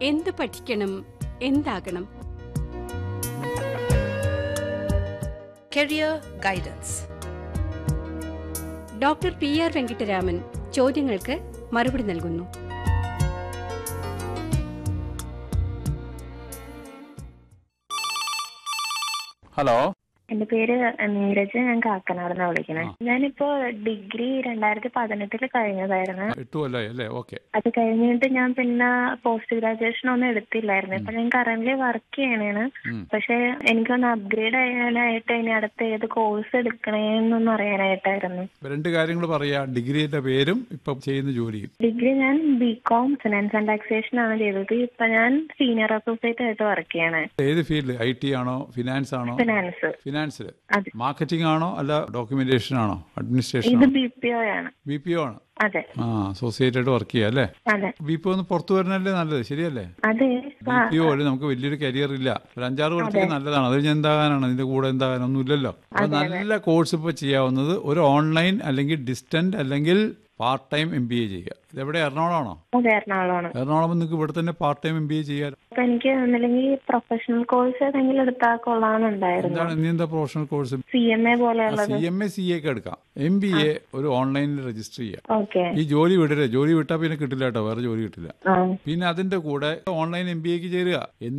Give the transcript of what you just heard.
എന്ത് പഠിക്കണം എന്താകണം Career Guidance. Doctor P R Venkitaraman ചോദ്യങ്ങൾക്ക് മറുപടി നൽകുന്നു ഹലോ എന്റെ പേര് നീരജ് ഞാൻ കാക്കനാടുന്ന വിളിക്കണേ ഞാനിപ്പോ ഡിഗ്രി രണ്ടായിരത്തി പതിനെട്ടില് കഴിഞ്ഞതായിരുന്നു എട്ടു കൊല്ലമായി അല്ലേ ഓക്കെ അത് കഴിഞ്ഞിട്ട് ഞാൻ പിന്നെ പോസ്റ്റ് ഗ്രാജുവേഷൻ ഒന്നും എടുത്തില്ലായിരുന്നു ഇപ്പൊ ഞാൻ കറന്റ് വർക്ക് ചെയ്യണേണ് ഉം. പക്ഷെ എനിക്കൊന്ന് അപ്ഗ്രേഡ് ചെയ്യാനായിട്ട് ഇനി അടുത്ത ഏത് കോഴ്സ് എടുക്കണേന്നൊന്ന് അറിയാനായിട്ടായിരുന്നു രണ്ട് കാര്യങ്ങൾ പറയാ ഡിഗ്രിയുടെ പേരും ഇപ്പൊ ചെയ്യുന്ന ജോലിയും ഡിഗ്രി ഞാൻ B com finance and taxation ആണ് ചെയ്തത് ഇപ്പൊ ഞാൻ സീനിയർ അസോസിയേറ്റ് ആയിട്ട് വർക്ക് ചെയ്യണേ ഏത് ഫീൽഡ് ഐ ടി ആണോ ഫിനാൻസ് ആണോ ഫിനാൻസ് ഫിനാൻസിൽ അതെ. മാർക്കറ്റിംഗ് ആണോ അല്ല ഡോക്യുമെന്റേഷൻ ആണോ അഡ്മിനിസ്ട്രേഷൻ ഇത് ആണോ ബി പി ഒ ആണ് ബി പി ഒ ആണ് അതെ ആ അസോസിയേറ്റ് ആയിട്ട് വർക്ക് ചെയ്യാം അല്ലേ അതെ ബി പി ഒ ഒന്ന് പുറത്തു വരണല്ലേ നല്ലത് ശരിയല്ലേ അതെ ബി പി ഒ നമുക്ക് വലിയൊരു കരിയർ ഇല്ല ഒരു അഞ്ചാറ് കൊല്ലത്തേക്ക് നല്ലതാണ് അത് ഞാൻ എന്താകാനാണ് അതിന്റെ കൂടെ എന്താകാനൊന്നും ഇല്ലല്ലോ അപ്പൊ നല്ല കോഴ്സ് ഇപ്പൊ ചെയ്യാവുന്നത് ഒരു ഓൺലൈൻ അല്ലെങ്കിൽ ഡിസ്റ്റന്റ് അല്ലെങ്കിൽ part time M B A ചെയ്യുക ഇതെവിടെ എറണാകുളമാണോ അതെ എറണാകുളമാണ് എറണാകുളം നിങ്ങൾക്ക് ഇവിടെ തന്നെ part time M B A ചെയ്യാൻ അപ്പൊ എനിക്ക് ഒന്നില്ലെങ്കിൽ പ്രൊഫഷണൽ കോഴ്സ് ഏതെങ്കിലും എടുത്താൽ കൊള്ളാമെന്നുണ്ടായിരുന്നു എന്താണ് ഇനി എന്താ professional course C M A പോലെയുള്ളത് C M A C A ഒക്കെ എടുക്കാം എം ബി എ ഒരു ഓൺലൈനിൽ രജിസ്റ്റർ ചെയ്യാം ഓക്കെ ഈ ജോലി വിടരുത് ജോലി വിട്ടാൽ പിന്നെ കിട്ടില്ല കേട്ടോ വേറെ ജോലി കിട്ടില്ല ആ പിന്നെ അതിന്റെ കൂടെ ഓൺലൈൻ എം ബി എക്ക് ചേരുക